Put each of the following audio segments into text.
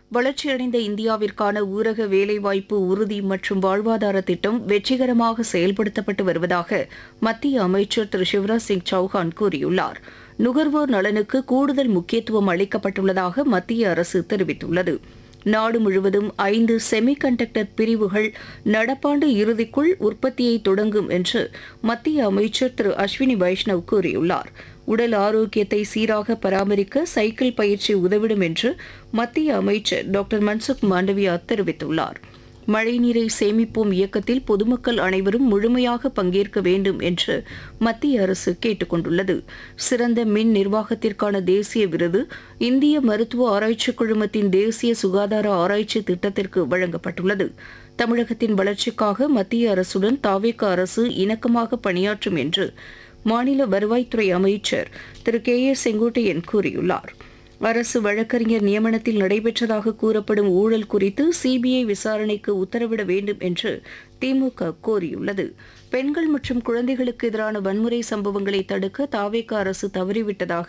வளர்ச்சியடைந்த இந்தியாவிற்கான ஊரக வேலைவாய்ப்பு உறுதி மற்றும் வாழ்வாதார திட்டம் வெற்றிகரமாக செயல்படுத்தப்பட்டு வருவதாக மத்திய அமைச்சர் திரு சிவராஜ் சிங் சௌஹான் கூறியுள்ளார் நுகர்வோர் நலனுக்கு கூடுதல் முக்கியத்துவம் அளிக்கப்பட்டுள்ளதாக மத்திய அரசு தெரிவித்துள்ளது நாடு முழுவதும் ஐந்து செமிகண்டக்டர் பிரிவுகள் நடப்பாண்டு இறுதிக்குள் உற்பத்தியை தொடங்கும் என்று மத்திய அமைச்சர் திரு அஸ்வினி வைஷ்ணவ் கூறியுள்ளார் உடல் ஆரோக்கியத்தை சீராக பராமரிக்க சைக்கிள் பயிற்சி உதவிடும் என்று மத்திய அமைச்சர் டாக்டர் மன்சுக் மாண்டவியா தெரிவித்துள்ளார் மழைநீரை சேமிப்போம் இயக்கத்தில் பொதுமக்கள் அனைவரும் முழுமையாக பங்கேற்க வேண்டும் என்று மத்திய அரசு கேட்டுக் கொண்டுள்ளது சிறந்த மின் நிர்வாகத்திற்கான தேசிய விருது இந்திய மருத்துவ ஆராய்ச்சி குழுமத்தின் தேசிய சுகாதார ஆராய்ச்சி திட்டத்திற்கு வழங்கப்பட்டுள்ளது தமிழகத்தின் வளர்ச்சிக்காக மத்திய அரசுடன் தாவேக அரசு இணக்கமாக பணியாற்றும் என்று மாநில வருவாய்த்துறை அமைச்சர் திரு கே ஏ செங்கோட்டையன் கூறியுள்ளார் அரசு வழக்கறிஞர் நியமனத்தில் நடைபெற்றதாக கூறப்படும் ஊழல் குறித்து சிபிஐ விசாரணைக்கு உத்தரவிட வேண்டும் என்று திமுக கோரியுள்ளது பெண்கள் மற்றும் குழந்தைகளுக்கு எதிரான வன்முறை சம்பவங்களை தடுக்க தாவேக அரசு தவறிவிட்டதாக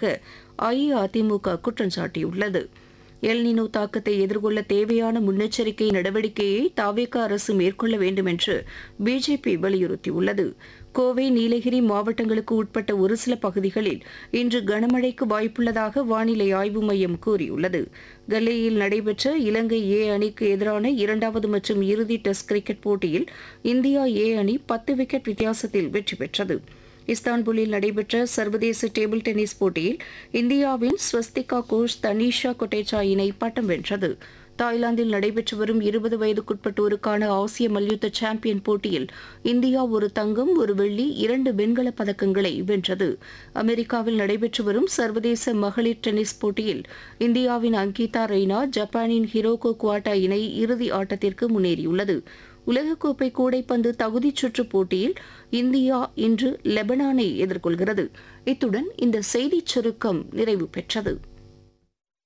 அஇஅதிமுக குற்றம் சாட்டியுள்ளது எல்னினோ தாக்கத்தை எதிர்கொள்ள தேவையான முன்னெச்சரிக்கை நடவடிக்கையை தாவேக அரசு மேற்கொள்ள வேண்டும் என்று பிஜேபி வலியுறுத்தியுள்ளது கோவை நீலகிரி மாவட்டங்களுக்கு உட்பட்ட ஒரு சில பகுதிகளில் இன்று கனமழைக்கு வாய்ப்புள்ளதாக வானிலை ஆய்வு மையம் கூறியுள்ளது கல்லேயில் நடைபெற்ற இலங்கை ஏ அணிக்கு எதிரான இரண்டாவது மற்றும் இறுதி டெஸ்ட் கிரிக்கெட் போட்டியில் இந்தியா ஏ அணி பத்து விக்கெட் வித்தியாசத்தில் வெற்றி பெற்றது இஸ்தான்புல்லில் நடைபெற்ற சர்வதேச டேபிள் டென்னிஸ் போட்டியில் இந்தியாவின் ஸ்வஸ்திகா கோஷ் தனீஷா கொட்டேச்சா இணை பட்டம் வென்றது தாய்லாந்தில் நடைபெற்று வரும் இருபது வயதுக்குட்பட்டோருக்கான ஆசிய மல்யுத்த சாம்பியன் போட்டியில் இந்தியா ஒரு தங்கம் ஒரு வெள்ளி இரண்டு வெண்கலப் பதக்கங்களை வென்றது அமெரிக்காவில் நடைபெற்று வரும் சர்வதேச மகளிர் டென்னிஸ் போட்டியில் இந்தியாவின் அங்கிதா ரெய்னா ஜப்பானின் ஹிரோகோ குவாட்டா இணை இறுதி ஆட்டத்திற்கு முன்னேறியுள்ளது உலகக்கோப்பை கூடைப்பந்து தகுதிச் சுற்றுப் போட்டியில் இந்தியா இன்று லெபனானை எதிர்கொள்கிறது இத்துடன் இந்த செய்திச் சுருக்கம் நிறைவு பெற்றது